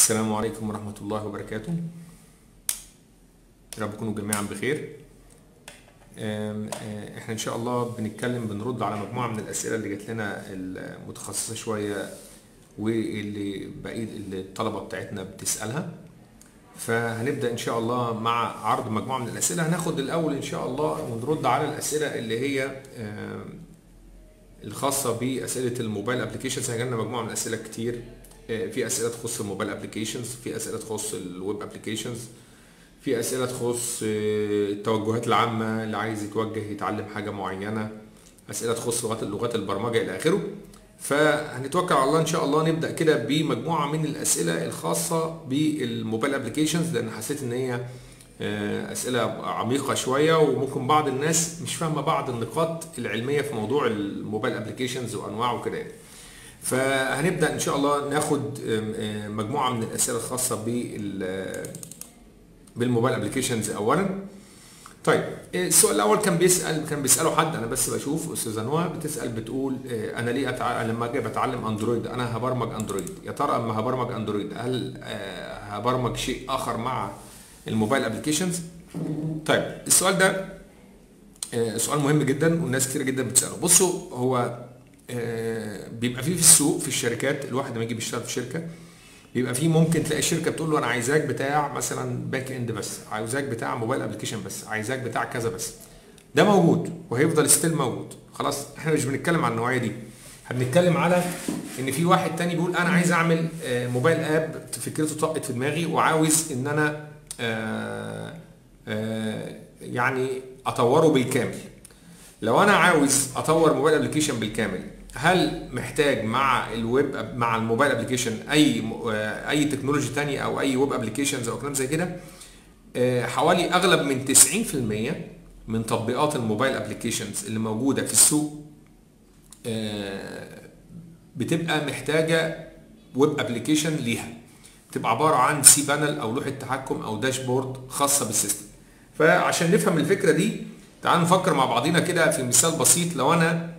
السلام عليكم ورحمة الله وبركاته يا رب تكونوا جميعا بخير آم، آه، احنا ان شاء الله بنتكلم بنرد على مجموعة من الاسئلة اللي جات لنا المتخصصة شوية واللي بقية اللي الطلبة بتاعتنا بتسألها فهنبدأ ان شاء الله مع عرض مجموعة من الاسئلة هناخد الاول ان شاء الله ونرد على الاسئلة اللي هي آم، الخاصة بأسئلة الموبايل ابلكيشنز هيجي لنا مجموعة من الأسئلة كتير آه، في أسئلة تخص الموبايل ابلكيشنز في أسئلة تخص الويب ابلكيشنز في أسئلة تخص آه، التوجهات العامة اللي عايز يتوجه يتعلم حاجة معينة أسئلة تخص لغات لغات البرمجة إلى آخره فهنتوكل على الله إن شاء الله نبدأ كده بمجموعة من الأسئلة الخاصة بالموبايل ابلكيشنز لأن حسيت إن هي آه، أسئلة عميقة شوية وممكن بعض الناس مش فاهمة بعض النقاط العلمية في موضوع الموبايل ابلكيشنز وأنواعه وكده يعني. فهنبدأ إن شاء الله ناخد آم، آم، مجموعة من الأسئلة الخاصة بال بالموبايل ابلكيشنز أولا طيب السؤال الاول كان بيسال كان بيساله حد انا بس بشوف استاذه نوى بتسال بتقول آه، انا ليه أتع... لما اجي بتعلم اندرويد انا هبرمج اندرويد يا ترى اما هبرمج اندرويد هل آه، هبرمج شيء اخر مع الموبايل ابلكيشنز طيب السؤال ده آه، سؤال مهم جدا والناس كتير جدا بتساله بصوا هو آه، بيبقى فيه في السوق في الشركات الواحد لما يجي بيشتغل في شركه بيبقى فيه ممكن تلاقي الشركه بتقول له انا عايزاك بتاع مثلا باك اند بس عايزاك بتاع موبايل ابلكيشن بس عايزاك بتاع كذا بس ده موجود وهيفضل ستيل موجود خلاص احنا مش بنتكلم عن النوعيه دي احنا بنتكلم على ان في واحد تاني بيقول انا عايز اعمل آه، موبايل اب فكرته طقت في دماغي وعاوز ان انا آه، آه، يعني اطوره بالكامل لو انا عاوز اطور موبايل ابلكيشن بالكامل هل محتاج مع الويب مع الموبايل ابلكيشن اي م- آه، اي تكنولوجي تانية او اي ويب ابلكيشنز او كلام زي كده آه، حوالي اغلب من 90% من تطبيقات الموبايل ابلكيشنز اللي موجوده في السوق آه، بتبقى محتاجه ويب ابلكيشن ليها بتبقى عباره عن سي بانل او لوحه تحكم او داشبورد خاصه بالسيستم فعشان نفهم الفكره دي تعالوا نفكر مع بعضينا كده في مثال بسيط لو انا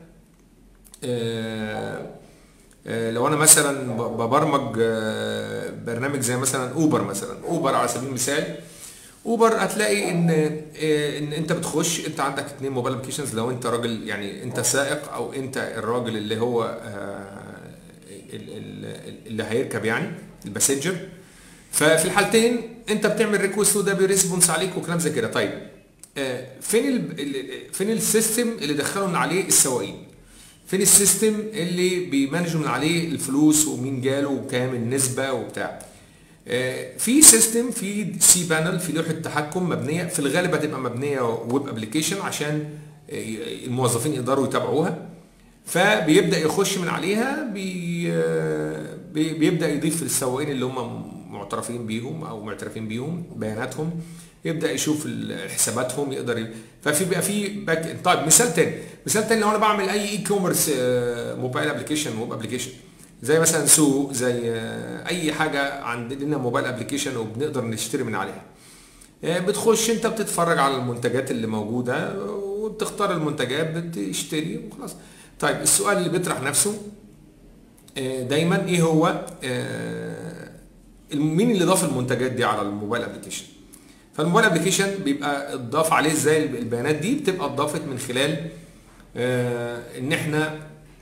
آه، آه، لو انا مثلا ب- ببرمج آه، برنامج زي مثلا اوبر مثلا اوبر على سبيل المثال اوبر هتلاقي ان آه، ان انت بتخش انت عندك اتنين موبايل ابلكيشنز لو انت راجل يعني انت سائق او انت الراجل اللي هو آه، ال- ال- اللي هيركب يعني الباسنجر ففي الحالتين انت بتعمل ريكوست وده بيريسبونس عليك وكلام زي كده طيب آه، فين ال ال- فين السيستم اللي دخلوا من عليه السواقين فين السيستم اللي بيمانجوا من عليه الفلوس ومين جاله وكام النسبه وبتاع آه، في سيستم في سي بانل في لوحه تحكم مبنيه في الغالب هتبقى مبنيه ويب ابلكيشن عشان آه، الموظفين يقدروا يتابعوها فبيبدا يخش من عليها بي آه، بي- بيبدا يضيف للسواقين اللي هم معترفين بيهم او معترفين بيهم بياناتهم يبدا يشوف ال- حساباتهم يقدر ي... ففي بقى في باك طيب مثال تاني مثال تاني لو انا بعمل اي اي كوميرس موبايل ابلكيشن ويب ابلكيشن زي مثلا سوق زي آه، اي حاجه عندنا موبايل ابلكيشن وبنقدر نشتري من عليها آه، بتخش انت بتتفرج على المنتجات اللي موجوده وبتختار المنتجات بتشتري وخلاص طيب السؤال اللي بيطرح نفسه آه، دايما ايه هو آه، مين اللي ضاف المنتجات دي على الموبايل ابلكيشن فالموبايل ابلكيشن بيبقى اتضاف عليه ازاي البيانات دي بتبقى اتضافت من خلال آه، ان احنا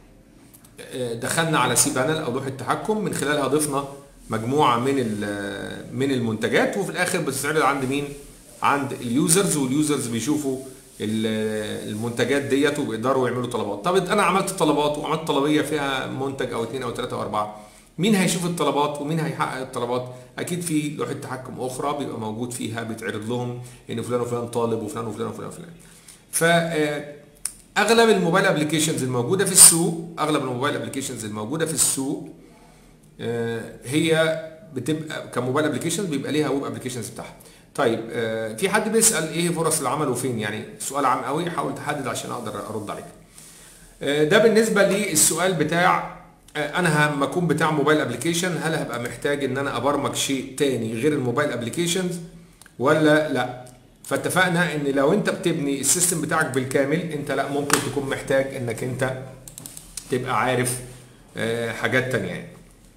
آه، دخلنا على سي بانل او لوحه تحكم من خلالها ضفنا مجموعه من ال- من المنتجات وفي الاخر بتتعرض عند مين عند اليوزرز واليوزرز بيشوفوا ال- المنتجات ديت وبيقدروا يعملوا طلبات طب انا عملت طلبات وعملت طلبيه فيها منتج او اثنين او ثلاثه او اربعه مين هيشوف الطلبات ومين هيحقق الطلبات اكيد في لوحه تحكم اخرى بيبقى موجود فيها بيتعرض لهم ان فلان وفلان طالب وفلان وفلان وفلان وفلان ف آه، اغلب الموبايل ابلكيشنز الموجوده في السوق اغلب الموبايل ابلكيشنز الموجوده في السوق آه، هي بتبقى كموبايل ابلكيشن بيبقى ليها ويب ابلكيشنز بتاعها طيب آه، في حد بيسال ايه فرص العمل وفين يعني سؤال عام قوي حاول تحدد عشان اقدر ارد عليك آه، ده بالنسبه للسؤال بتاع آه، انا لما اكون بتاع موبايل ابلكيشن هل هبقى محتاج ان انا ابرمج شيء تاني غير الموبايل ابلكيشنز ولا لا فاتفقنا ان لو انت بتبني السيستم بتاعك بالكامل انت لا ممكن تكون محتاج انك انت تبقى عارف آه، حاجات تانية يعني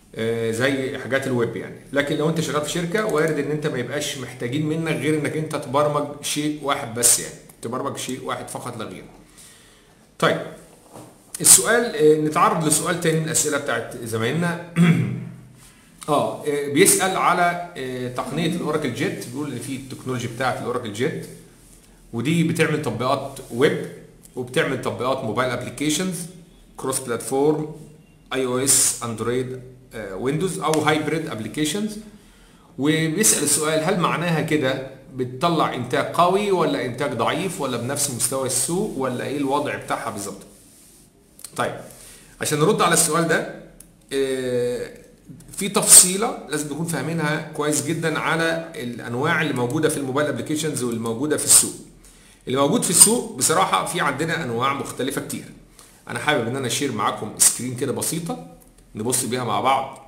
آه، زي حاجات الويب يعني لكن لو انت شغال في شركه وارد ان انت ما يبقاش محتاجين منك غير انك انت تبرمج شيء واحد بس يعني تبرمج شيء واحد فقط لا غير طيب السؤال آه، نتعرض لسؤال تاني من الاسئله بتاعت زمايلنا اه آه، بيسال على آه، تقنيه الاوراكل جيت بيقول ان في التكنولوجي بتاعت الاوراكل جيت ودي بتعمل تطبيقات ويب وبتعمل تطبيقات موبايل ابلكيشنز كروس بلاتفورم اي او اس اندرويد ويندوز او هايبريد ابلكيشنز وبيسال السؤال هل معناها كده بتطلع انتاج قوي ولا انتاج ضعيف ولا بنفس مستوى السوق ولا ايه الوضع بتاعها بالظبط طيب عشان نرد على السؤال ده آه، في تفصيله لازم نكون فاهمينها كويس جدا على الانواع اللي موجوده في الموبايل ابلكيشنز واللي موجوده في السوق اللي موجود في السوق بصراحه في عندنا انواع مختلفه كتير انا حابب ان انا اشير معاكم سكرين كده بسيطه نبص بيها مع بعض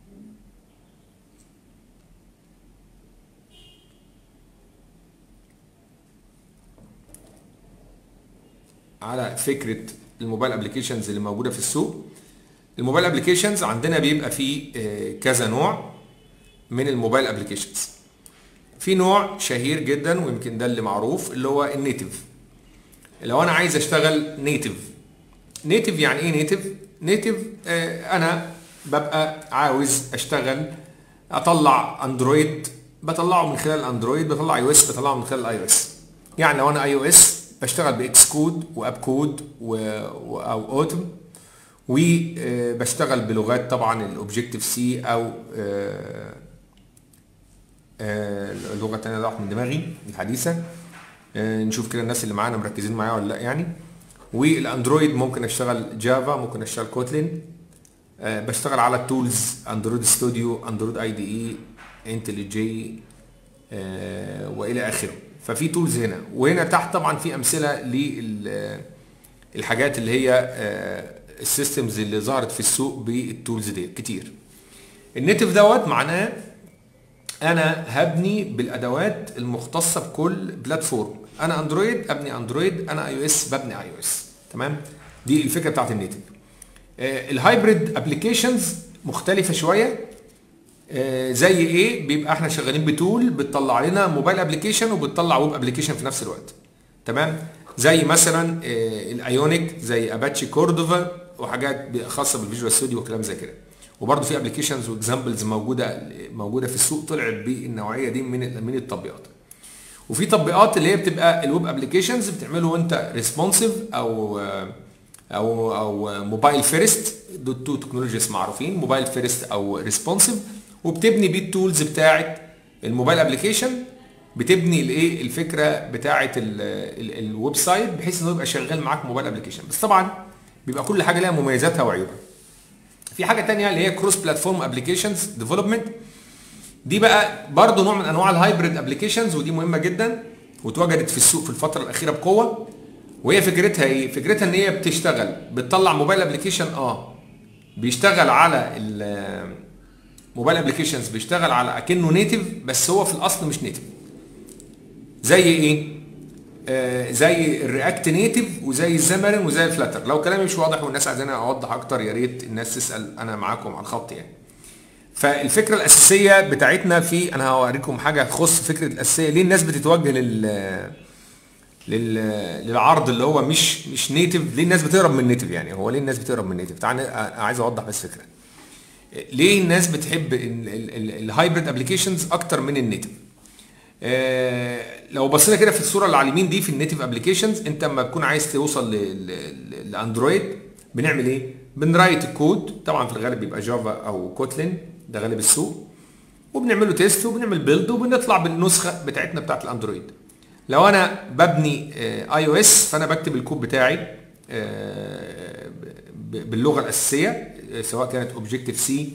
على فكره الموبايل ابلكيشنز اللي موجوده في السوق الموبايل ابلكيشنز عندنا بيبقى فيه آه، كذا نوع من الموبايل ابلكيشنز في نوع شهير جدا ويمكن ده اللي معروف اللي هو النيتف لو انا عايز اشتغل نيتف نيتف يعني ايه نيتف نيتف آه انا ببقى عاوز اشتغل اطلع اندرويد بطلعه من خلال اندرويد بطلع اي او اس بطلعه من خلال الاي او اس يعني لو انا اي او اس بشتغل باكس كود واب كود و... و... او اوتم وبشتغل بلغات طبعا الاوبجكتيف سي او آه، آه، اللغه الثانيه راحت من دماغي الحديثه آه، نشوف كده الناس اللي معانا مركزين معايا ولا لا يعني والاندرويد ممكن اشتغل جافا ممكن اشتغل كوتلين آه، بشتغل على التولز اندرويد ستوديو اندرويد اي دي اي انتل جي والى اخره ففي تولز هنا وهنا تحت طبعا في امثله للحاجات اللي هي آه، السيستمز اللي ظهرت في السوق بالتولز دي كتير النيتف دوت معناه انا هبني بالادوات المختصه بكل بلاتفورم انا اندرويد ابني اندرويد انا اي او اس ببني اي او اس تمام دي الفكره بتاعت النيتف آه، الهايبريد ابلكيشنز مختلفه شويه آه، زي ايه بيبقى احنا شغالين بتول بتطلع لنا موبايل ابلكيشن وبتطلع ويب ابلكيشن في نفس الوقت تمام زي مثلا آه، الايونيك زي اباتشي كوردوفا وحاجات خاصه بالفيجوال ستوديو وكلام زي كده وبرده في ابلكيشنز واكزامبلز موجوده موجوده في السوق طلعت بالنوعيه دي من من التطبيقات وفي تطبيقات اللي هي بتبقى الويب ابلكيشنز بتعمله وانت ريسبونسيف او او او موبايل فيرست دول تو تكنولوجيز معروفين موبايل فيرست او ريسبونسيف وبتبني بيه التولز بتاعه الموبايل ابلكيشن بتبني الايه الفكره بتاعه الويب سايت بحيث انه يبقى شغال معاك موبايل ابلكيشن بس طبعا بيبقى كل حاجه لها مميزاتها وعيوبها في حاجه تانية اللي هي كروس بلاتفورم ابلكيشنز ديفلوبمنت دي بقى برضو نوع من انواع الهايبريد ابلكيشنز ودي مهمه جدا واتوجدت في السوق في الفتره الاخيره بقوه وهي فكرتها ايه فكرتها ان هي بتشتغل بتطلع موبايل ابلكيشن اه بيشتغل على الموبايل ابلكيشنز بيشتغل على اكنه نيتف بس هو في الاصل مش نيتف زي ايه آه زي الرياكت نيتف وزي الزمرن وزي الفلاتر لو كلامي مش واضح والناس عايزين اوضح اكتر يا ريت الناس تسال انا معاكم على الخط يعني فالفكره الاساسيه بتاعتنا في انا هوريكم حاجه تخص فكره الاساسيه ليه الناس بتتوجه لل لل للعرض اللي هو مش مش نيتف ليه الناس بتهرب من النيتف يعني هو ليه الناس بتهرب من النيتف تعال عايز اوضح بس فكره ليه الناس بتحب الهايبريد ابلكيشنز اكتر من النيتف آه لو بصينا كده في الصوره اللي على اليمين دي في النيتف ابلكيشنز انت لما تكون عايز توصل لاندرويد بنعمل ايه بنرايت الكود طبعا في الغالب بيبقى جافا او كوتلين ده غالب السوق وبنعمله تيست وبنعمل بيلد وبنطلع بالنسخه بتاعتنا بتاعت الاندرويد لو انا ببني اي او اس فانا بكتب الكود بتاعي آه باللغه الاساسيه سواء كانت اوبجكتيف سي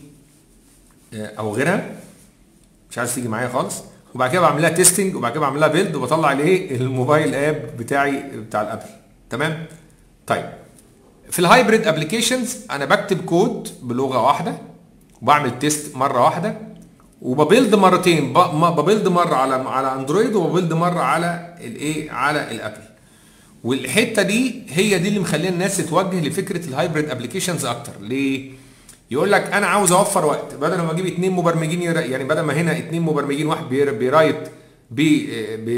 او غيرها مش عايز تيجي معايا خالص وبعد كده بعمل لها تيستنج وبعد كده بعمل لها بيلد وبطلع الايه الموبايل اب بتاعي بتاع الابل تمام طيب في الهايبريد ابلكيشنز انا بكتب كود بلغه واحده وبعمل تيست مره واحده وببيلد مرتين ببيلد مره على على اندرويد وببيلد مره على الايه على الابل والحته دي هي دي اللي مخليه الناس تتوجه لفكره الهايبريد ابلكيشنز اكتر ليه يقول لك انا عاوز اوفر وقت بدل ما اجيب اثنين مبرمجين ير... يعني بدل ما هنا اثنين مبرمجين واحد بير... بيرايت ب ب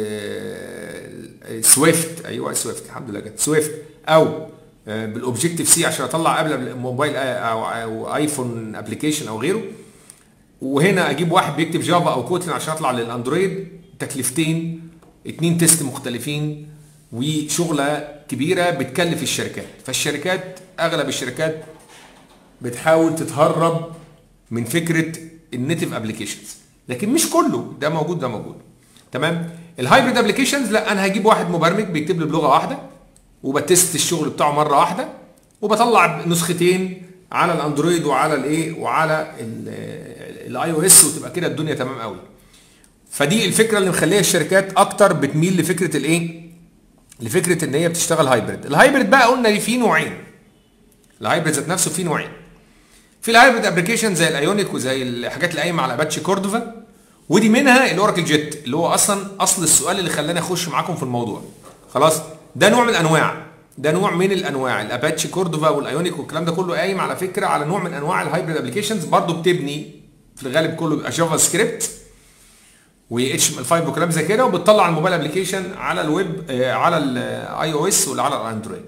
سويفت ايوه سويفت الحمد لله جت سويفت او بالاوبجيكتيف سي عشان اطلع قبل موبايل او, أو ايفون ابلكيشن او غيره وهنا اجيب واحد بيكتب جافا او كوتلين عشان اطلع للاندرويد تكلفتين اتنين تيست مختلفين وشغله كبيره بتكلف الشركات فالشركات اغلب الشركات بتحاول تتهرب من فكره النيتف ابلكيشنز لكن مش كله ده موجود ده موجود تمام الهايبريد ابلكيشنز لا انا هجيب واحد مبرمج بيكتب لي بلغه واحده وبتست الشغل بتاعه مره واحده وبطلع نسختين على الاندرويد وعلى الايه وعلى الاي او اس وتبقى كده الدنيا تمام قوي فدي الفكره اللي مخليه الشركات اكتر بتميل لفكره الايه لفكره ان هي بتشتغل هايبريد الهايبريد بقى قلنا فيه نوعين الهايبريد ذات نفسه فيه نوعين في الهايبريد ابلكيشن زي الايونيك وزي الحاجات اللي قايمه على اباتشي كوردوفا ودي منها الاوراكل جيت اللي هو اصلا اصل السؤال اللي خلاني اخش معاكم في الموضوع خلاص ده نوع من الانواع ده نوع من الانواع الاباتشي كوردوفا والايونيك والكلام ده كله قايم على فكره على نوع من انواع الهايبريد ابلكيشنز برضه بتبني في الغالب كله بيبقى جافا سكريبت و اتش ام ال 5 وكلام زي كده وبتطلع الموبايل ابلكيشن على الويب آه على الاي او اس وعلى الاندرويد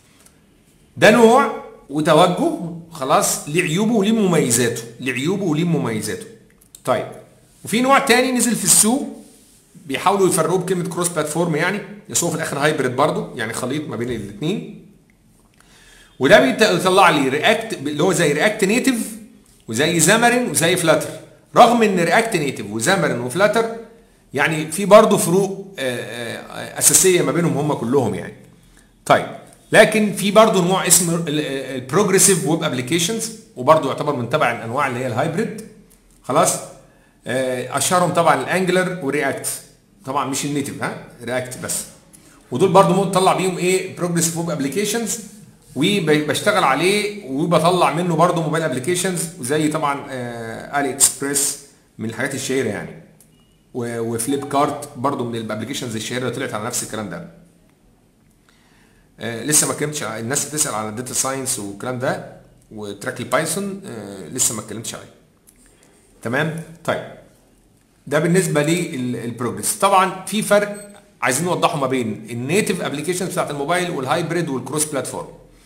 ده نوع وتوجه خلاص ليه عيوبه وليه مميزاته ليه عيوبه وليه مميزاته طيب وفي نوع تاني نزل في السوق بيحاولوا يفرقوه بكلمه كروس بلاتفورم يعني بس هو في الاخر هايبريد برضه يعني خليط ما بين الاثنين وده بيطلع لي رياكت اللي هو زي رياكت نيتف وزي زامرين وزي فلاتر رغم ان رياكت نيتف وزامرين وفلاتر يعني في برضه فروق اساسيه ما بينهم هم كلهم يعني طيب لكن في برضه نوع اسمه البروجريسيف ويب ابلكيشنز وبرضه يعتبر من تبع الانواع اللي هي الهايبريد خلاص اشهرهم طبعا الانجلر ورياكت طبعا مش النيتف ها رياكت بس ودول برضه ممكن تطلع بيهم ايه بروجريسيف ويب ابلكيشنز وبشتغل عليه وبطلع منه برضه موبايل ابلكيشنز وزي طبعا آه الي اكسبريس من الحاجات الشهيره يعني وفليب كارت برضه من الابلكيشنز الشهيره اللي طلعت على نفس الكلام ده آه لسه ما اتكلمتش الناس بتسال على الداتا ساينس والكلام ده وتراك البايثون آه لسه ما اتكلمتش عليه تمام طيب ده بالنسبه للبروجريس طبعا في فرق عايزين نوضحه ما بين النيتف ابلكيشنز بتاعت الموبايل والهايبريد والكروس بلاتفورم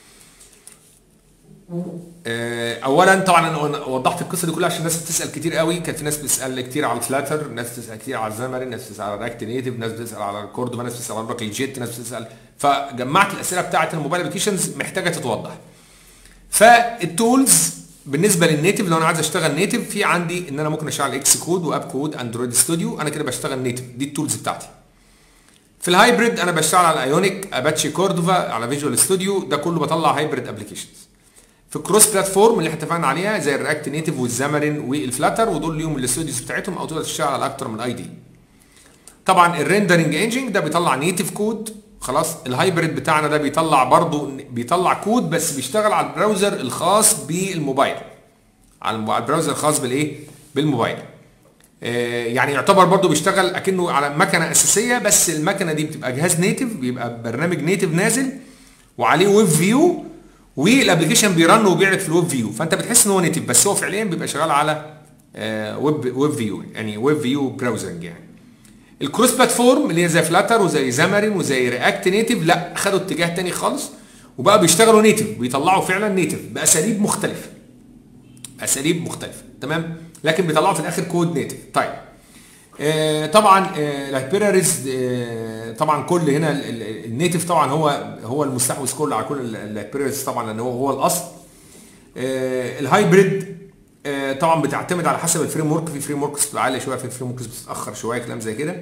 اولا طبعا انا وضحت القصه دي كلها عشان الناس بتسال كتير قوي كان في ناس بتسال كتير على الفلاتر ناس بتسال كتير على الزمري ناس بتسال على رياكت نيتف ناس بتسال على الكوردوفا ناس بتسال على اوراكل جيت ناس بتسال فجمعت الاسئله بتاعت الموبايل ابلكيشنز محتاجه تتوضح فالتولز بالنسبه للنيتف لو انا عايز اشتغل نيتف في عندي ان انا ممكن اشتغل اكس كود واب كود اندرويد ستوديو انا كده بشتغل نيتف دي التولز بتاعتي في الهايبريد انا بشتغل على ايونيك اباتشي كوردوفا على فيجوال ستوديو ده كله بطلع هايبريد ابلكيشنز في الكروس بلاتفورم اللي احنا اتفقنا عليها زي الرياكت نيتف والزامرين والفلاتر ودول ليهم الاستوديوز بتاعتهم او تقدر تشتغل على اكتر من اي دي طبعا الريندرنج انجن ده بيطلع نيتف كود خلاص الهايبريد بتاعنا ده بيطلع برضو بيطلع كود بس بيشتغل على البراوزر الخاص بالموبايل على البراوزر الخاص بالايه بالموبايل آه يعني يعتبر برضو بيشتغل اكنه على مكنه اساسيه بس المكنه دي بتبقى جهاز نيتف بيبقى برنامج نيتف نازل وعليه ويب فيو والابلكيشن بيرن وبيعرض في الويب فيو فانت بتحس ان هو نيتف بس هو فعليا بيبقى شغال على آه ويب ويب فيو يعني ويب فيو براوزنج يعني الكروس بلاتفورم اللي هي زي فلاتر وزي زامرين وزي رياكت نيتف لا خدوا اتجاه تاني خالص وبقى بيشتغلوا نيتف بيطلعوا فعلا نيتف باساليب مختلفه اساليب مختلفه تمام لكن بيطلعوا في الاخر كود نيتف طيب آه طبعا آه اللايبراريز آه طبعا كل هنا النيتف طبعا هو هو المستحوذ كله على كل اللايبراريز طبعا لان هو هو الاصل آه الهايبريد آه طبعا بتعتمد على حسب الفريم ورك في فريم وركس بتبقى عاليه شويه في فريم وركس بتتاخر شويه كلام زي كده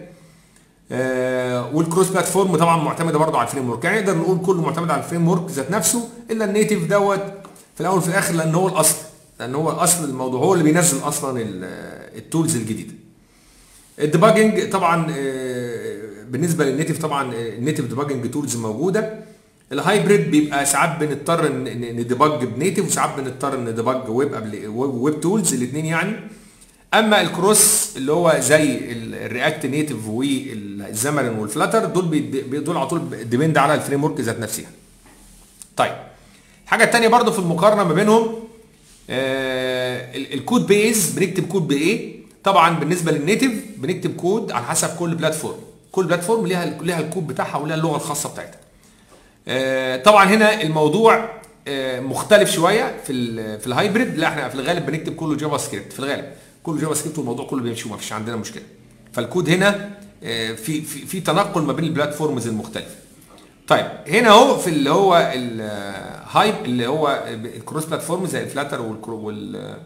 آه والكروس بلاتفورم طبعا معتمده برضه على الفريم ورك يعني نقدر نقول كله معتمد على الفريم ورك ذات نفسه الا النيتف دوت في الاول وفي الاخر لان هو الاصل لان هو اصل الموضوع هو اللي بينزل اصلا التولز الجديده الديباجنج طبعا بالنسبه للنيتف طبعا النيتف ديباجنج تولز موجوده الهايبريد بيبقى ساعات بنضطر نديباج بنيتف وساعات بنضطر نديباج ويب قبل ويب تولز الاثنين يعني اما الكروس اللي هو زي الرياكت نيتف والزمرن والفلاتر دول دول على طول ديبند على الفريم ورك ذات نفسها طيب الحاجه الثانيه برضو في المقارنه ما بينهم آه الكود بيز بنكتب كود بايه طبعا بالنسبه للنيتف بنكتب كود على حسب كل بلاتفورم كل بلاتفورم ليها ليها الكود بتاعها وليها اللغه الخاصه بتاعتها آه طبعا هنا الموضوع آه مختلف شويه في ال في الهايبريد لا احنا في الغالب بنكتب كله جافا سكريبت في الغالب كله جافا سكريبت والموضوع كله بيمشي وما فيش عندنا مشكله فالكود هنا في في في تنقل ما بين البلاتفورمز المختلفه طيب هنا اهو في اللي هو الهايب اللي هو الكروس بلاتفورم زي الفلاتر وال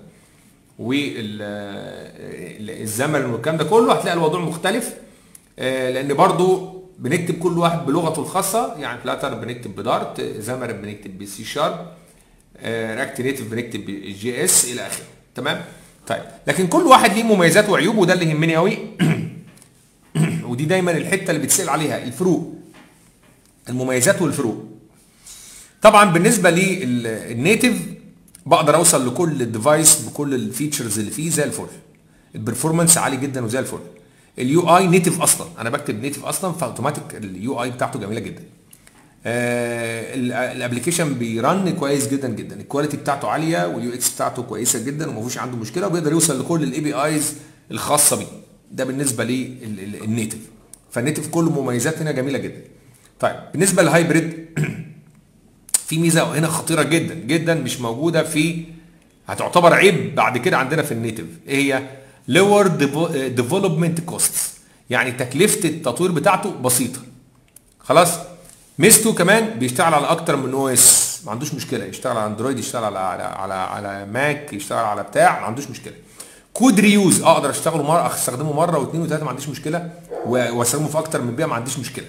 والزمن والكلام ده كله هتلاقي الموضوع مختلف لان برضو بنكتب كل واحد بلغته الخاصه يعني فلاتر بنكتب بدارت زمر بنكتب بسي شارب رياكت نيتف بنكتب بالجي اس الى اخره تمام طيب لكن كل واحد ليه مميزات وعيوب وده اللي يهمني قوي ودي دايما الحته اللي بتسال عليها الفروق المميزات والفروق طبعا بالنسبه للنيتف بقدر اوصل لكل الديفايس بكل الفيتشرز اللي فيه زي الفل البرفورمانس عالي جدا وزي الفل اليو اي نيتف اصلا انا بكتب نيتف اصلا فاوتوماتيك اليو اي بتاعته جميله جدا آه الابلكيشن بيرن كويس جدا جدا الكواليتي بتاعته عاليه واليو اكس بتاعته كويسه جدا وما فيهوش عنده مشكله وبيقدر يوصل لكل الاي بي ايز الخاصه بيه ده بالنسبه للنيتف فالنيتف كله مميزات هنا جميله جدا طيب بالنسبه للهايبريد في ميزه هنا خطيره جدا جدا مش موجوده في هتعتبر عيب بعد كده عندنا في النيتف ايه هي lower development costs يعني تكلفه التطوير بتاعته بسيطه خلاص ميزته كمان بيشتغل على اكتر من او اس ما عندوش مشكله يشتغل على اندرويد يشتغل على على على, على ماك يشتغل على بتاع ما عندوش مشكله كود ريوز اقدر اشتغله مره استخدمه مره واثنين وثلاثه ما عنديش مشكله واستخدمه في اكتر من بيئه ما عنديش مشكله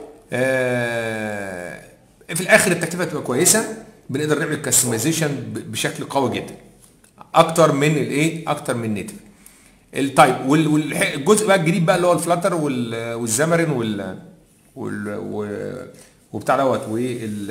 آه في الاخر التكلفه تبقى كويسه بنقدر نعمل كاستمايزيشن بشكل قوي جدا اكتر من الايه اكتر من نيتف التايب والجزء بقى الجديد بقى اللي هو الفلاتر والزمرن وال وال وبتاع دوت وال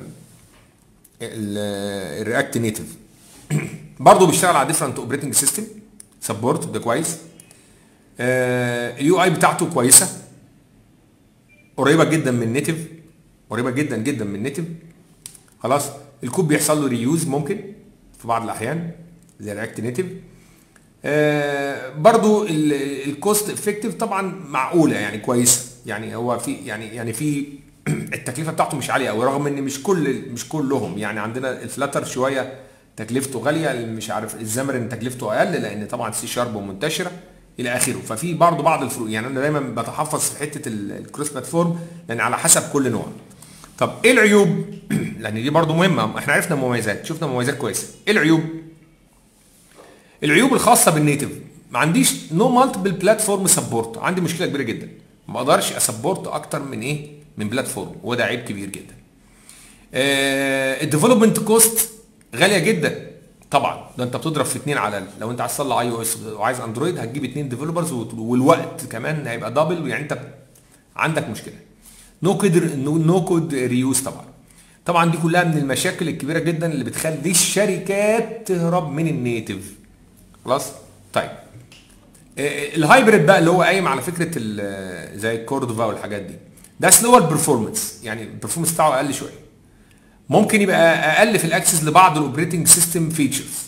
الرياكت نيتف برضه بيشتغل على ديفرنت اوبريتنج سيستم سبورت ده كويس اليو اي بتاعته كويسه قريبه جدا من نيتف قريبه جدا جدا من نيتف خلاص الكود بيحصل له ريوز ممكن في بعض الاحيان زي رياكت نيتف آه برضو الكوست افكتيف طبعا معقوله يعني كويسه يعني هو في يعني يعني في التكلفه بتاعته مش عاليه قوي رغم ان مش كل مش كلهم يعني عندنا الفلاتر شويه تكلفته غاليه مش عارف الزمرن تكلفته اقل لان طبعا سي شارب منتشره الى اخره ففي برضه بعض الفروق يعني انا دايما بتحفظ في حته الكروس بلاتفورم لان على حسب كل نوع طب ايه العيوب لان دي برضه مهمه احنا عرفنا مميزات شفنا مميزات كويسه ايه العيوب العيوب الخاصه بالنيتف ما عنديش نو مالتيبل بلاتفورم سبورت عندي مشكله كبيره جدا ما اقدرش اسبورت اكتر من ايه من بلاتفورم وده عيب كبير جدا الديفلوبمنت كوست غاليه جدا طبعا ده انت بتضرب في اثنين على لو انت عايز تصلح اي او اس وعايز اندرويد هتجيب اثنين ديفلوبرز والوقت كمان هيبقى دبل يعني انت عندك مشكله نو كود نو كود ريوز طبعا طبعا دي كلها من المشاكل الكبيره جدا اللي بتخلي الشركات تهرب من النيتف خلاص طيب الهايبريد بقى اللي هو قايم على فكره زي الكوردوفا والحاجات دي ده سلور بيرفورمانس يعني البرفورمانس بتاعه اقل شويه ممكن يبقى اقل في الاكسس لبعض الاوبريتنج سيستم فيتشرز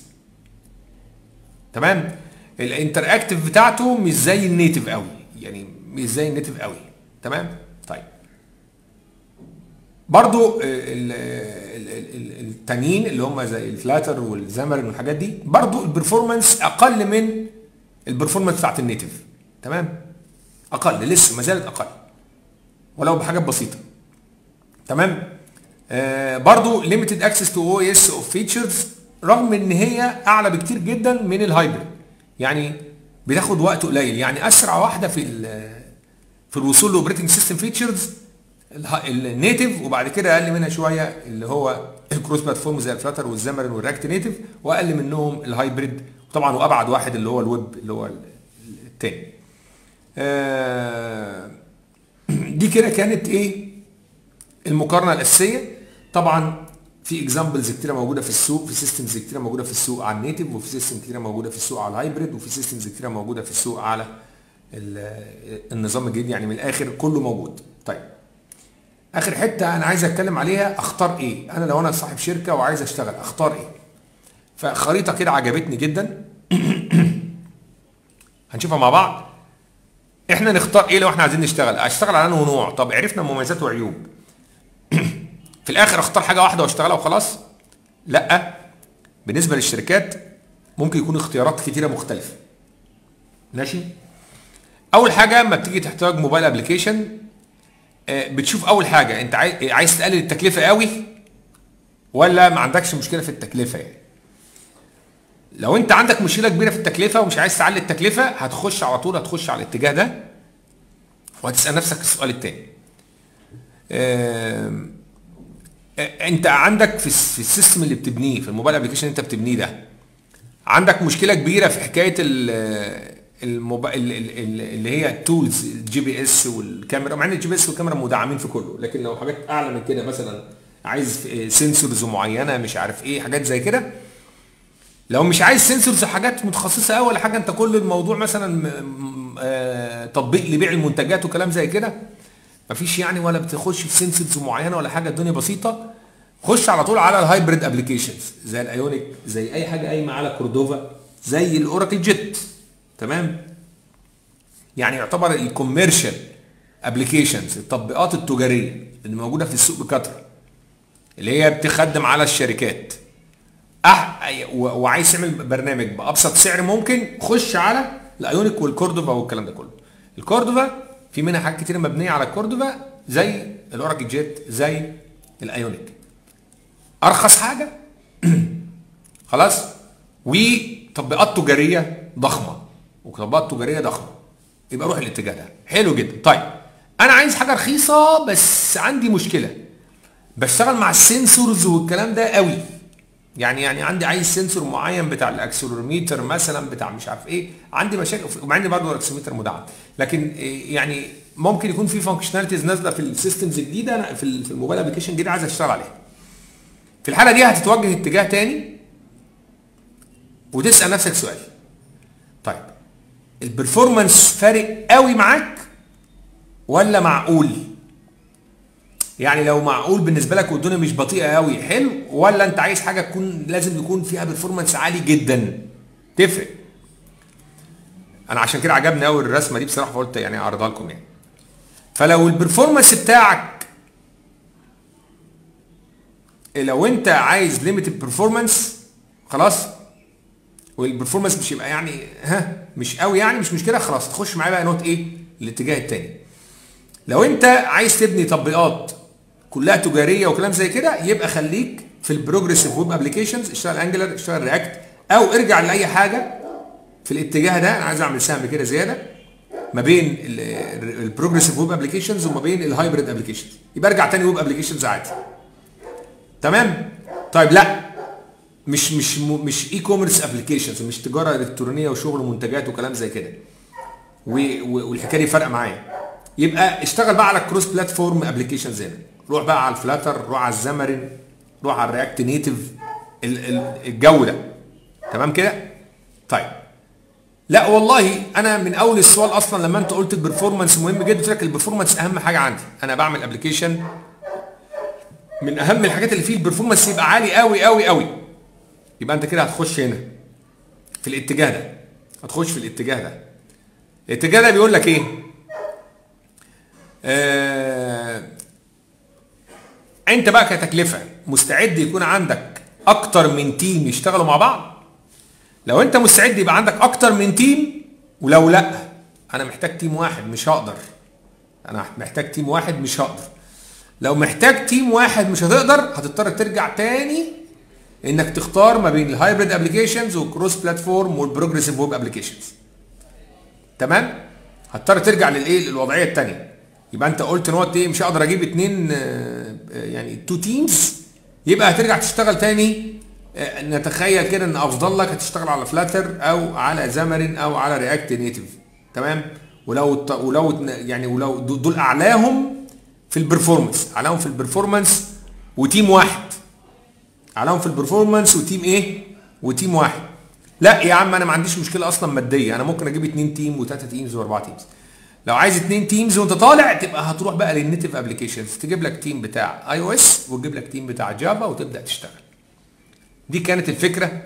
تمام الانتر اكتف بتاعته مش زي النيتف قوي يعني مش زي النيتف قوي تمام طيب برضو التانيين اللي هم زي الفلاتر والزمرن والحاجات دي برضو البرفورمانس اقل من البرفورمانس بتاعت النيتف تمام اقل لسه ما زالت اقل ولو بحاجات بسيطه تمام آه برضو ليميتد اكسس تو او اس اوف فيتشرز رغم ان هي اعلى بكتير جدا من الهايبريد يعني بتاخد وقت قليل يعني اسرع واحده في في الوصول لاوبريتنج سيستم فيتشرز النيتف وبعد كده اقل منها شويه اللي هو الكروس بلاتفورم زي الفلاتر والزمرن والرياكت نيتف واقل منهم الهايبريد طبعا وابعد واحد اللي هو الويب اللي هو التاني آه دي كده كانت ايه المقارنه الاساسيه طبعا في اكزامبلز كتيره موجوده في السوق في سيستمز كتيره موجوده في السوق على النيتف وفي سيستم كتيره موجوده في السوق على الهايبريد وفي سيستمز كتيره موجوده في السوق على النظام الجديد يعني من الاخر كله موجود طيب اخر حته انا عايز اتكلم عليها اختار ايه انا لو انا صاحب شركه وعايز اشتغل اختار ايه فخريطه كده عجبتني جدا هنشوفها مع بعض احنا نختار ايه لو احنا عايزين نشتغل اشتغل على انه نوع طب عرفنا مميزات وعيوب في الاخر اختار حاجه واحده واشتغلها وخلاص لا بالنسبه للشركات ممكن يكون اختيارات كتيره مختلفه ماشي اول حاجه اما بتيجي تحتاج موبايل ابلكيشن بتشوف اول حاجه انت عايز عايز تقلل التكلفه قوي ولا ما عندكش مشكله في التكلفه يعني لو انت عندك مشكله كبيره في التكلفه ومش عايز تعلي التكلفه هتخش على طول هتخش على الاتجاه ده وهتسال نفسك السؤال التاني اه انت عندك في في السيستم اللي بتبنيه في الموبايل ابلكيشن اللي انت بتبنيه ده عندك مشكله كبيره في حكايه الموبايل اللي هي التولز الجي بي اس والكاميرا مع ان الجي بي اس والكاميرا مدعمين في كله لكن لو حاجات اعلى من كده مثلا عايز سنسورز معينه مش عارف ايه حاجات زي كده لو مش عايز سنسورز حاجات متخصصه قوي ولا حاجه انت كل الموضوع مثلا تطبيق لبيع المنتجات وكلام زي كده مفيش يعني ولا بتخش في سنسورز معينه ولا حاجه الدنيا بسيطه خش على طول على الهايبريد ابلكيشنز زي الايونيك زي اي حاجه قايمه على كوردوفا زي الاوراكل جيت تمام يعني يعتبر الكوميرشال ابلكيشنز التطبيقات التجاريه اللي موجوده في السوق بكثره اللي هي بتخدم على الشركات أح... وعايز تعمل برنامج بابسط سعر ممكن خش على الايونيك والكوردوفا والكلام ده كله الكوردوفا في منها حاجات كتير مبنيه على الكوردوفا زي الاوراكل جيت زي الايونيك ارخص حاجه خلاص وتطبيقات تجاريه ضخمه وتطبيقات تجاريه ضخمه يبقى روح الاتجاه ده حلو جدا طيب انا عايز حاجه رخيصه بس عندي مشكله بشتغل مع السنسورز والكلام ده قوي يعني يعني عندي عايز سنسور معين بتاع الاكسلروميتر مثلا بتاع مش عارف ايه عندي مشاكل ومع ان برضه الاكسلروميتر مدعم لكن يعني ممكن يكون في فانكشناليتيز نازله في السيستمز الجديده في الموبايل ابلكيشن الجديد عايز اشتغل عليها في الحاله دي هتتوجه اتجاه تاني وتسال نفسك سؤال طيب البرفورمانس فارق قوي معاك ولا معقول يعني لو معقول بالنسبه لك والدنيا مش بطيئه قوي حلو ولا انت عايز حاجه تكون لازم يكون فيها برفورمانس عالي جدا تفرق انا عشان كده عجبني قوي الرسمه دي بصراحه فقلت يعني اعرضها لكم يعني فلو البرفورمانس بتاعك لو انت عايز ليميتد برفورمانس خلاص والبرفورمانس مش يبقى يعني ها مش قوي يعني مش مشكله خلاص تخش معايا بقى نوت ايه الاتجاه التاني لو انت عايز تبني تطبيقات كلها تجاريه وكلام زي كده يبقى خليك في البروجريسيف ويب ابلكيشنز اشتغل انجلر اشتغل رياكت او ارجع لاي حاجه في الاتجاه ده انا عايز اعمل سهم كده زياده ما بين البروجريسيف ويب ابلكيشنز وما بين الهايبريد ابلكيشنز يبقى ارجع تاني ويب ابلكيشنز عادي تمام طيب لا مش مش مش اي كوميرس ابلكيشنز مش تجاره الكترونيه وشغل ومنتجات وكلام زي كده والحكايه دي فارقه معايا يبقى اشتغل بقى على الكروس بلاتفورم ابلكيشنز هنا روح بقى على الفلاتر روح على الزمرين روح على الرياكت نيتف الجو ده تمام كده طيب لا والله انا من اول السؤال اصلا لما انت قلت البرفورمانس مهم جدا قلت لك البرفورمانس اهم حاجه عندي انا بعمل ابلكيشن من اهم الحاجات اللي فيه البرفورمانس يبقى عالي قوي قوي قوي يبقى انت كده هتخش هنا في الاتجاه ده هتخش في الاتجاه ده الاتجاه ده بيقول لك ايه آه انت بقى كتكلفه مستعد يكون عندك اكتر من تيم يشتغلوا مع بعض لو انت مستعد يبقى عندك اكتر من تيم ولو لا انا محتاج تيم واحد مش هقدر انا محتاج تيم واحد مش هقدر لو محتاج تيم واحد مش هتقدر هتضطر ترجع تاني انك تختار ما بين الهايبريد ابلكيشنز والكروس بلاتفورم والبروجريسيف ويب ابلكيشنز تمام هتضطر ترجع للايه للوضعيه الثانيه يبقى انت قلت نوت ايه مش هقدر اجيب اتنين يعني تو تيمز يبقى هترجع تشتغل تاني نتخيل كده ان افضل لك هتشتغل على فلاتر او على زامرين او على رياكت نيتف تمام ولو ولو يعني ولو دول اعلاهم في البرفورمانس اعلاهم في البرفورمانس وتيم واحد اعلاهم في البرفورمانس وتيم ايه وتيم واحد لا يا عم انا ما عنديش مشكله اصلا ماديه انا ممكن اجيب اتنين تيم وثلاثه تيمز واربعه تيمز لو عايز اتنين تيمز وانت طالع تبقى هتروح بقى للنيتف ابلكيشنز تجيب لك تيم بتاع اي او اس وتجيب لك تيم بتاع جافا وتبدا تشتغل دي كانت الفكره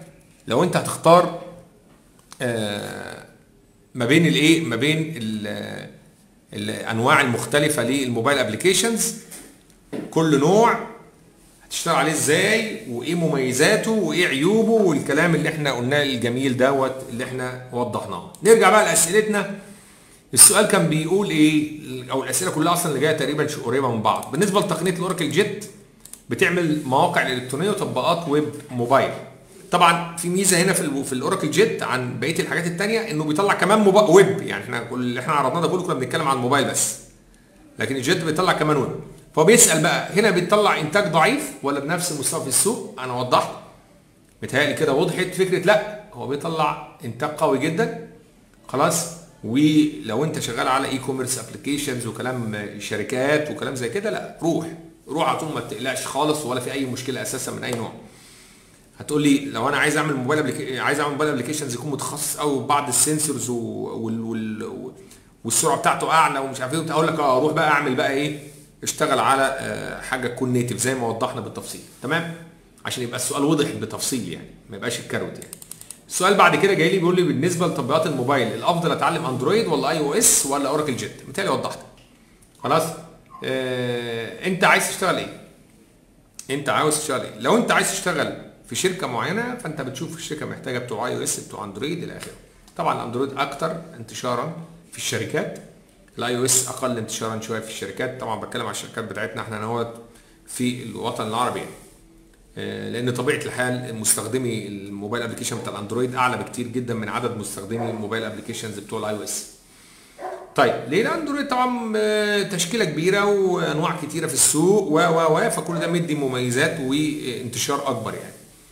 لو انت هتختار آه، ما بين الايه ما بين ال- الانواع المختلفه للموبايل ابلكيشنز كل نوع هتشتغل عليه ازاي وايه مميزاته وايه عيوبه والكلام اللي احنا قلناه الجميل دوت اللي احنا وضحناه نرجع بقى لاسئلتنا السؤال كان بيقول ايه او الاسئله كلها اصلا اللي جايه تقريبا شو- قريبه من بعض بالنسبه لتقنيه الاوراكل جيت بتعمل مواقع الالكترونيه وتطبيقات ويب موبايل طبعا في ميزه هنا في ال في الاوراكل جيت عن بقيه الحاجات التانية انه بيطلع كمان موبا- ويب يعني احنا كل اللي احنا عرضناه ده كله كنا بنتكلم عن الموبايل بس لكن الجيت بيطلع كمان ويب فهو بيسال بقى هنا بيطلع انتاج ضعيف ولا بنفس المستوى في السوق انا وضحت متهيألي كده وضحت فكره لا هو بيطلع انتاج قوي جدا خلاص ولو انت شغال على اي كوميرس ابلكيشنز وكلام شركات وكلام زي كده لا روح روح على طول ما تقلقش خالص ولا في اي مشكله اساسا من اي نوع هتقول لي لو انا عايز اعمل موبايل أبليك... عايز اعمل موبايل ابلكيشنز يكون متخصص قوي ببعض السنسورز و... وال... وال... والسرعه بتاعته اعلى ومش عارف ايه اقول لك اه روح بقى اعمل بقى ايه اشتغل على آه، حاجه تكون نيتف زي ما وضحنا بالتفصيل تمام عشان يبقى السؤال وضح بتفصيل يعني ما يبقاش الكروت يعني السؤال بعد كده جاي لي بيقول لي بالنسبه لتطبيقات الموبايل الافضل اتعلم اندرويد ولا اي او اس ولا اوراكل جيت بالتالي وضحت خلاص اه انت عايز تشتغل ايه انت عاوز تشتغل ايه لو انت عايز تشتغل في شركه معينه فانت بتشوف الشركه محتاجه بتوع اي او اس بتوع اندرويد الى اخره طبعا الاندرويد اكتر انتشارا في الشركات الاي او اس اقل انتشارا شويه في الشركات طبعا بتكلم على الشركات بتاعتنا احنا هو في الوطن العربي يعني. آه، لان طبيعه الحال مستخدمي الموبايل ابلكيشن بتاع الاندرويد اعلى بكتير جدا من عدد مستخدمي الموبايل ابلكيشنز بتوع الاي او اس طيب ليه الاندرويد طبعا آه، تشكيله كبيره وانواع كتيره في السوق و و و فكل ده مدي مميزات وانتشار اكبر يعني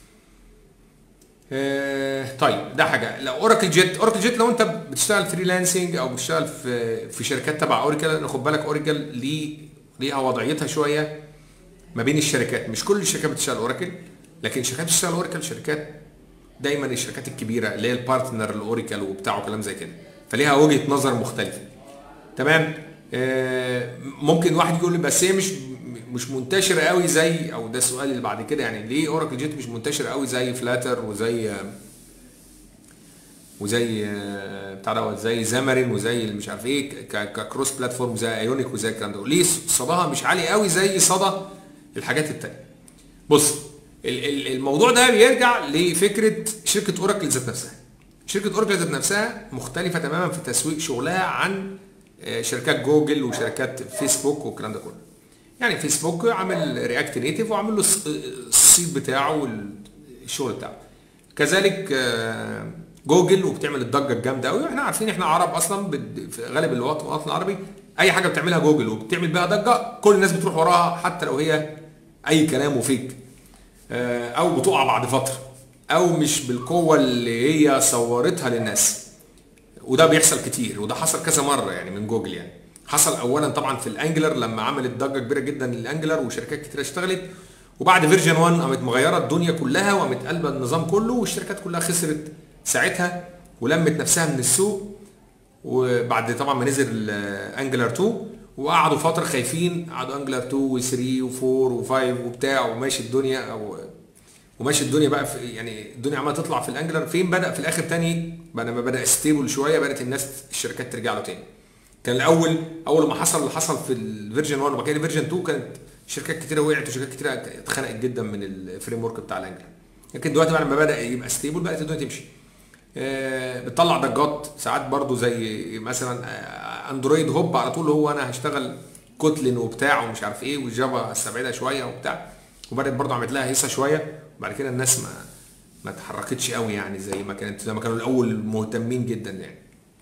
آه، طيب ده حاجه لو اوراكل جيت اوراكل جيت لو انت بتشتغل فريلانسنج او بتشتغل في في شركات تبع اوراكل خد بالك اوراكل ليه ليها وضعيتها شويه ما بين الشركات مش كل الشركات بتشتغل اوراكل لكن شركات بتشتغل اوراكل شركات دايما الشركات الكبيره اللي هي البارتنر الاوراكل وبتاع وكلام زي كده فليها وجهه نظر مختلفه تمام آه، ممكن واحد يقول لي بس هي مش مش منتشره قوي زي او ده السؤال اللي بعد كده يعني ليه اوراكل جيت مش منتشره قوي زي فلاتر وزي آه، وزي آه، بتاع دوت زي زامرين وزي اللي مش عارف ايه ك- ككروس بلاتفورم زي ايونيك وزي الكلام ده ليه صداها مش عالي قوي زي صدى الحاجات التانية بص ال- ال- الموضوع ده بيرجع لفكره شركه اوراكل ذات نفسها شركه اوراكل ذات نفسها مختلفه تماما في تسويق شغلها عن آه، شركات جوجل وشركات فيسبوك والكلام ده كله يعني فيسبوك عامل رياكت نيتيف وعامل له الص- الصيت بتاعه والشغل بتاعه كذلك آه، جوجل وبتعمل الضجه الجامده قوي واحنا عارفين احنا عرب اصلا بد- في غالب الوطن الوطن العربي اي حاجه بتعملها جوجل وبتعمل بيها ضجه كل الناس بتروح وراها حتى لو هي اي كلام وفيك آه، او بتقع بعد فتره او مش بالقوه اللي هي صورتها للناس وده بيحصل كتير وده حصل كذا مره يعني من جوجل يعني حصل اولا طبعا في الانجلر لما عملت ضجه كبيره جدا للانجلر وشركات كتير اشتغلت وبعد فيرجن 1 قامت مغيره الدنيا كلها وقامت قلبه النظام كله والشركات كلها خسرت ساعتها ولمت نفسها من السوق وبعد طبعا ما نزل انجلر 2 وقعدوا فتره خايفين قعدوا انجلر 2 و3 و4 و5 وبتاع وماشي الدنيا او وماشي الدنيا بقى في يعني الدنيا عماله تطلع في الانجلر فين بدا في الاخر تاني بعد ما بدا ستيبل شويه بدات الناس الشركات ترجع له تاني كان الاول اول ما حصل اللي حصل في الفيرجن 1 وبعد كده فيرجن 2 كانت شركات كتيره وقعت وشركات كتيره اتخنقت جدا من الفريم ورك بتاع الانجلر لكن دلوقتي بعد ما بدا يبقى ستيبل بدات الدنيا تمشي آه، بتطلع ضجات ساعات برضو زي مثلا آه، اندرويد هوب على طول هو انا هشتغل كوتلين وبتاع ومش عارف ايه والجافا استبعدها شويه وبتاع وبدات برضو عملت لها هيصه شويه وبعد كده الناس ما ما اتحركتش قوي يعني زي ما كانت زي ما كانوا الاول مهتمين جدا يعني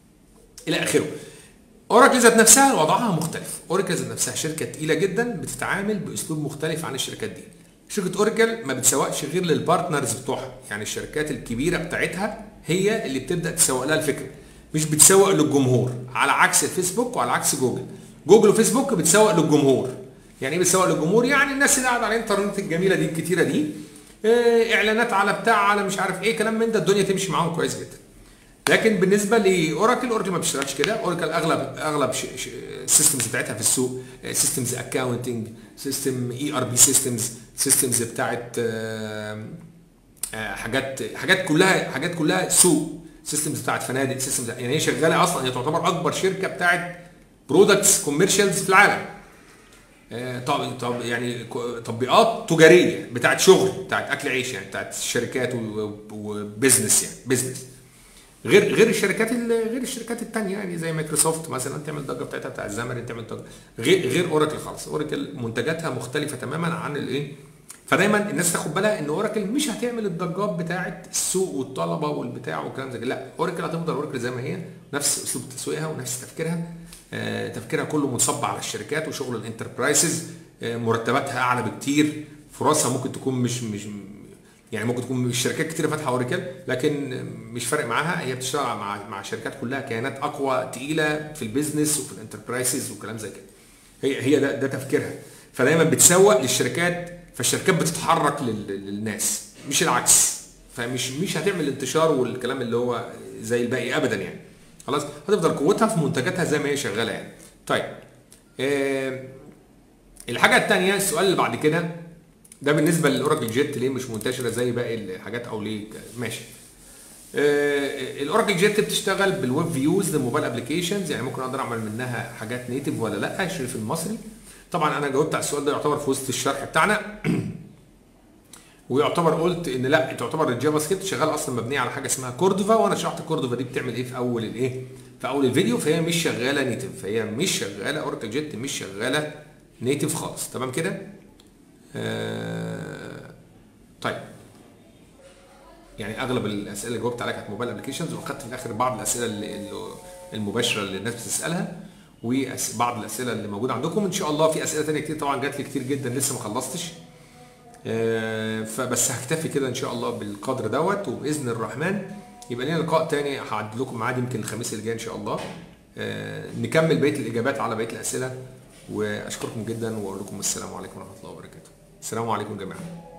الى اخره اوراكل ذات نفسها وضعها مختلف اوراكل ذات نفسها شركه تقيله جدا بتتعامل باسلوب مختلف عن الشركات دي شركه اوراكل ما بتسوقش غير للبارتنرز بتوعها يعني الشركات الكبيره بتاعتها هي اللي بتبدا تسوق لها الفكره مش بتسوق للجمهور على عكس الفيسبوك وعلى عكس جوجل جوجل وفيسبوك بتسوق للجمهور يعني ايه بتسوق للجمهور يعني الناس اللي قاعده على الانترنت الجميله دي الكتيره دي آه، اعلانات على بتاع على مش عارف ايه كلام من ده الدنيا تمشي معاهم كويس جدا لكن بالنسبه لاوراكل اوراكل ما بتشتغلش كده اوراكل اغلب اغلب السيستمز بتاعتها في السوق سيستمز اكاونتنج سيستم اي ار بي سيستمز سيستمز بتاعت آه، حاجات حاجات كلها حاجات كلها سوق سيستمز بتاعت فنادق سيستمز يعني هي شغاله اصلا هي تعتبر اكبر شركه بتاعت برودكتس كوميرشالز في العالم آه، طب طب يعني كو- تطبيقات تجاريه بتاعت شغل بتاعت اكل عيش يعني بتاعت شركات و- وبزنس يعني بزنس غير غير الشركات ال- غير الشركات التانية يعني زي مايكروسوفت مثلا تعمل الضجه بتاعتها بتاع الزمن تعمل ضجه غير غير اوراكل خالص اوراكل منتجاتها مختلفه تماما عن الايه فدايما الناس تاخد بالها ان اوراكل مش هتعمل الضجات بتاعت السوق والطلبه والبتاع والكلام زي كده لا اوراكل هتفضل اوراكل زي ما هي نفس اسلوب تسويقها ونفس تفكيرها آه، تفكيرها كله منصب على الشركات وشغل الانتربرايزز آه، مرتباتها اعلى بكتير فرصها ممكن تكون مش مش يعني ممكن تكون الشركات كتير فاتحه اوريكل لكن مش فارق معاها هي بتشتغل مع مع شركات كلها كيانات اقوى تقيله في البيزنس وفي الانتربرايزز وكلام زي كده هي هي ده, ده تفكيرها فدايما بتسوق للشركات فالشركات بتتحرك لل- للناس مش العكس فمش مش هتعمل انتشار والكلام اللي هو زي الباقي ابدا يعني خلاص هتفضل قوتها في منتجاتها زي ما هي شغاله يعني طيب آه الحاجه الثانيه السؤال اللي بعد كده ده بالنسبه للاوراكل جيت ليه مش منتشره زي باقي الحاجات او ليه ك- ماشي آه، الاوراكل جيت بتشتغل بالويب فيوز للموبايل ابلكيشنز يعني ممكن اقدر اعمل منها حاجات نيتف ولا لا الشريف المصري طبعا انا جاوبت على السؤال ده يعتبر في وسط الشرح بتاعنا ويعتبر قلت ان لا تعتبر الجافا سكريبت شغال اصلا مبنيه على حاجه اسمها كوردوفا وانا شرحت كوردوفا دي بتعمل ايه في اول الايه في اول الفيديو فهي مش شغاله نيتف فهي مش شغاله اوراكل جيت مش شغاله نيتف خالص تمام كده آه طيب يعني اغلب الاسئله اللي جاوبت عليها كانت موبايل ابلكيشنز واخدت في الاخر بعض الاسئله اللي اللي- المباشره اللي الناس بتسالها وبعض الاسئله اللي موجوده عندكم ان شاء الله في اسئله ثانيه كتير طبعا جات لي كتير جدا لسه ما خلصتش آه، فبس هكتفي كده ان شاء الله بالقدر دوت وباذن الرحمن يبقى لنا لقاء تاني هعدل لكم ميعاد يمكن الخميس اللي جاي ان شاء الله آه، نكمل بقيه الاجابات على بقيه الاسئله واشكركم جدا واقول لكم السلام عليكم ورحمه الله وبركاته السلام عليكم جميعا